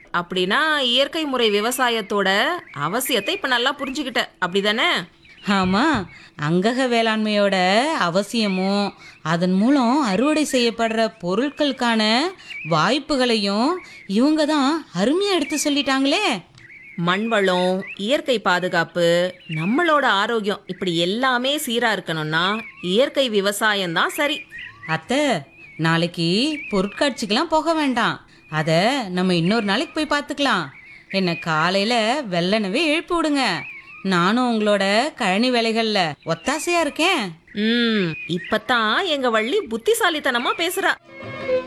அப்படின்னா இயற்கை முறை விவசாயத்தோட அவசியத்தை இப்ப நல்லா புரிஞ்சுக்கிட்ட அப்படிதானே ஆமா அங்கக வேளாண்மையோட அவசியமும் அதன் மூலம் அறுவடை செய்யப்படுற பொருட்களுக்கான வாய்ப்புகளையும் இவங்க தான் அருமையா எடுத்து சொல்லிட்டாங்களே மண் வளம் இயற்கை பாதுகாப்பு நம்மளோட ஆரோக்கியம் இப்படி எல்லாமே சீரா இருக்கணும்னா இயற்கை விவசாயம் தான் சரி அத்தை நாளைக்கு பொருட்காட்சிக்கெல்லாம் போக வேண்டாம் அத நம்ம இன்னொரு நாளைக்கு போய் பார்த்துக்கலாம் என்ன காலையில வெள்ளனவே எழுப்பி விடுங்க நானும் உங்களோட கழனி வேலைகள்ல ஒத்தாசையா இருக்கேன் ம் இப்பதான் எங்க வள்ளி புத்திசாலித்தனமா பேசுறா